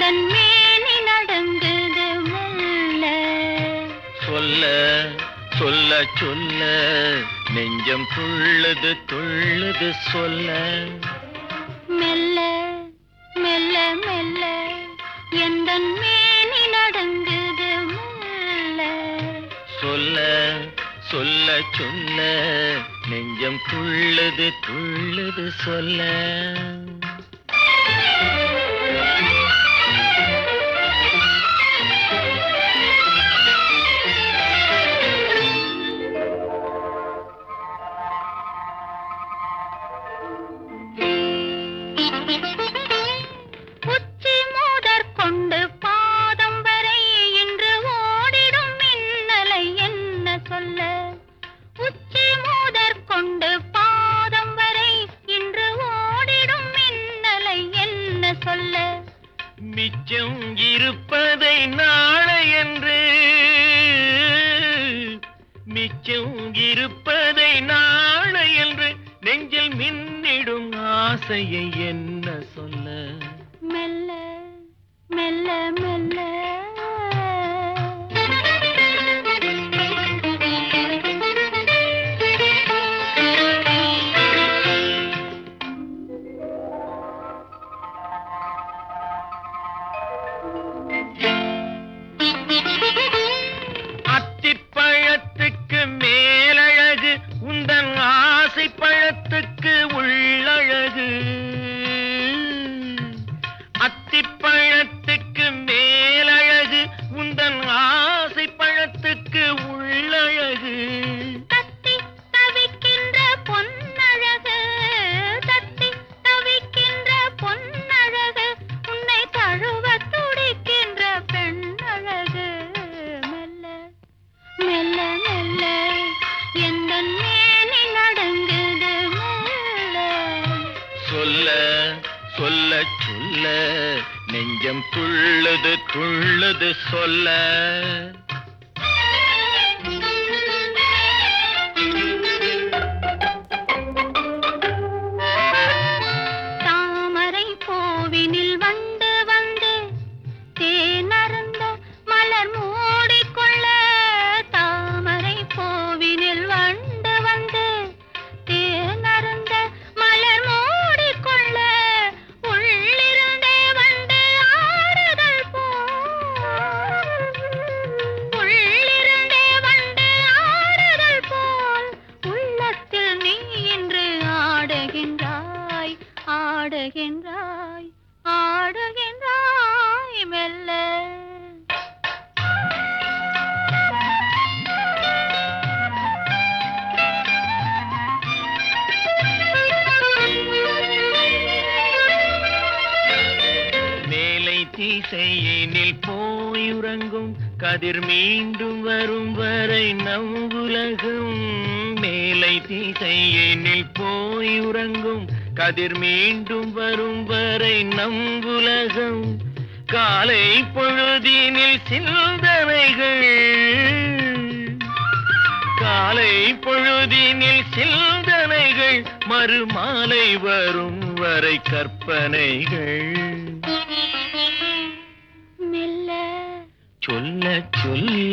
எந்தன் மேனி நடங்குது மெல்ல சொல்ல சொல்ல சொல்ல நெஞ்சம் துள்ளுது துள்ளுது சொல்ல மெல்ல மெல்ல மெல்ல எந்தன் மேனி நடங்குது மெல்ல சொல்ல சொல்ல சொல்ல நெஞ்சம் துள்ளுது துள்ளுது சொல்ல உச்சி மூதற் கொண்டு பாதம் வரை இன்று ஓடிடும் மின்னலை என்ன சொல்ல உச்சி மூதற் கொண்டு பாதம் வரை இன்று ஓடிடும் மின்னலை என்ன சொல்ல மிச்சம் இருப்பதை நாளை என்று மிச்சம் இருப்பதை நாளை என்று நெஞ்சில் மின்னிடும் ஆசையை என்ன சொல்ல மெல்ல மெல்ல மெல்ல அத்திப்பழத்துக்கு மேலழகு உந்தன் ஆசை பழத்துக்கு உள்ளழகு அத்திப்பழத்துக்கு மேலழகு உந்தன் ஆசை பழத்துக்கு உள்ளழகு தத்தி தவிக்கின்ற பொன்னழகு தத்தி தவிக்கின்ற பொன்னழகு உன்னை தழுவ துடிக்கின்ற பெண்ணழகு மெல்ல மெல்ல மெல்ல எந்த மேனி நடங்குது மெல்ல சொல்ல சொல்ல சொல்ல நெஞ்சம் துள்ளுது துள்ளுது சொல்ல தாமரை பூவினில் வண்டு வந்து தேனருந்த மலர் மூடிக்கொள்ள தாமரை பூவினில் வண்டு வந்து தேனருந்த மலர் மூடிக்கொள்ள உள்ளிருந்தே வந்து ஆடுதல் போல் உள்ளிருந்தே வந்து ஆடுதல் போல் உள்ளத்தில் நீ இன்று ஆடுகின்றாய் ஆடுகின்றாய் ஆடுகின்றாய் மெல்ல மேலை திசையினில் போயுறங்கும் கதிர் மீண்டும் வரும் வரை நம் உலகம் மேலை திசையினில் போயுறங்கும் கதிர் மீண்டும் வரும் வரை நம் உலகம் காலை பொழுதினில் சிந்தனைகள் காலை பொழுதினில் சிந்தனைகள் மறுமாலை வரும் வரை கற்பனைகள் மெல்ல சொல்ல சொல்ல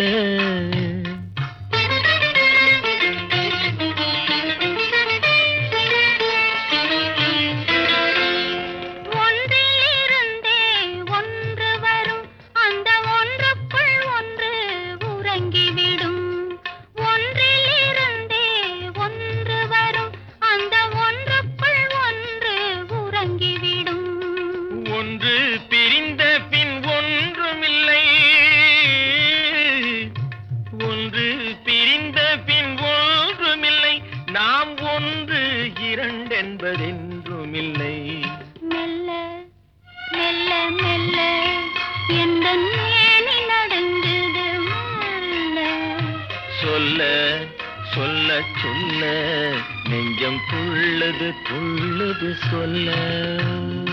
ஒன்றிலிருந்தே ஒன்று வரும் அந்த ஒன்றுக்குள் ஒன்று உறங்கிவிடும் ஒன்றிலிருந்தே ஒன்று வரும் அந்த ஒன்றுக்குள் ஒன்று உறங்கிவிடும் ஒன்று பிரிந்த பின் ஒன்றுமில்லை ஒன்று பிரிந்த பின் ஒன்றுமில்லை நாம் ஒன்று இரண்டென்பதென்றுமில்லை மெல்ல மெல்ல மெல்ல எந்த மேனி நடங்குது மெல்ல சொல்ல சொல்ல சொல்ல நெஞ்சம் துள்ளுது துள்ளுது சொல்ல